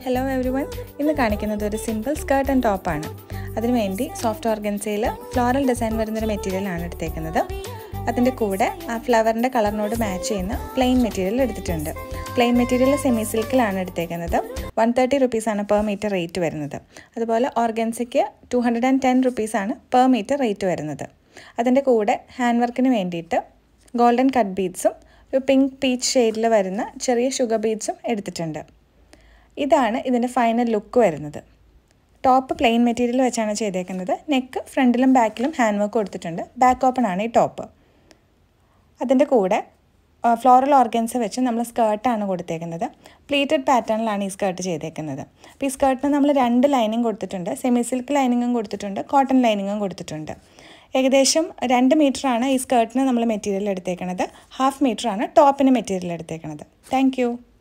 hello every one ഇന്ന് കാണിക്കുന്നത് ഒരു സിമ്പിൾ സ്കേർട്ട് ആൻഡ് ടോപ്പാണ് അതിനുവേണ്ടി സോഫ്റ്റ് ഓർഗൻസയിൽ ഫ്ലോറൽ ഡിസൈൻ വരുന്നൊരു മെറ്റീരിയലാണ് എടുത്തേക്കുന്നത് അതിൻ്റെ കൂടെ ആ ഫ്ലവറിൻ്റെ കളറിനോട് മാച്ച് ചെയ്യുന്ന പ്ലെയിൻ മെറ്റീരിയൽ എടുത്തിട്ടുണ്ട് പ്ലെയിൻ മെറ്റീരിയൽ സെമി സിൽക്കിലാണ് എടുത്തേക്കുന്നത് വൺ തേർട്ടി റുപ്പീസാണ് പെർ മീറ്റർ റേറ്റ് വരുന്നത് അതുപോലെ ഓർഗൻസയ്ക്ക് ടു ഹൺഡ്രഡ് ആൻഡ് ടെൻ റുപ്പീസാണ് പെർ മീറ്റർ റേറ്റ് വരുന്നത് അതിൻ്റെ കൂടെ ഹാൻഡ് വർക്കിന് വേണ്ടിയിട്ട് ഗോൾഡൻ കട്ട് ബീഡ്സും ഒരു പിങ്ക് പീച്ച് ഷെയ്ഡിൽ വരുന്ന ചെറിയ ഷുഗർ ബീഡ്സും എടുത്തിട്ടുണ്ട് ഇതാണ് ഇതിൻ്റെ ഫൈനൽ ലുക്ക് വരുന്നത് ടോപ്പ് പ്ലെയിൻ മെറ്റീരിയൽ വെച്ചാണ് ചെയ്തേക്കുന്നത് നെക്ക് ഫ്രണ്ടിലും ബാക്കിലും ഹാൻഡ് വർക്ക് കൊടുത്തിട്ടുണ്ട് ബാക്ക് ഓപ്പൺ ആണ് ഈ ടോപ്പ് അതിൻ്റെ കൂടെ ഫ്ലോറൽ ഓർഗൻസ് വെച്ച് നമ്മൾ സ്കേർട്ടാണ് കൊടുത്തേക്കുന്നത് പ്ലീറ്റഡ് പാറ്റേണിലാണ് ഈ സ്കേർട്ട് ചെയ്തേക്കുന്നത് അപ്പോൾ ഈ സ്കേർട്ടിന് നമ്മൾ രണ്ട് ലൈനിങ് കൊടുത്തിട്ടുണ്ട് സെമി സിൽക്ക് ലൈനിങ്ങും കൊടുത്തിട്ടുണ്ട് കോട്ടൺ ലൈനിങ്ങും കൊടുത്തിട്ടുണ്ട് ഏകദേശം രണ്ട് മീറ്ററാണ് ഈ സ്കേർട്ടിന് നമ്മൾ മെറ്റീരിയൽ എടുത്തേക്കുന്നത് ഹാഫ് മീറ്ററാണ് ടോപ്പിന് മെറ്റീരിയൽ എടുത്തേക്കുന്നത് താങ്ക്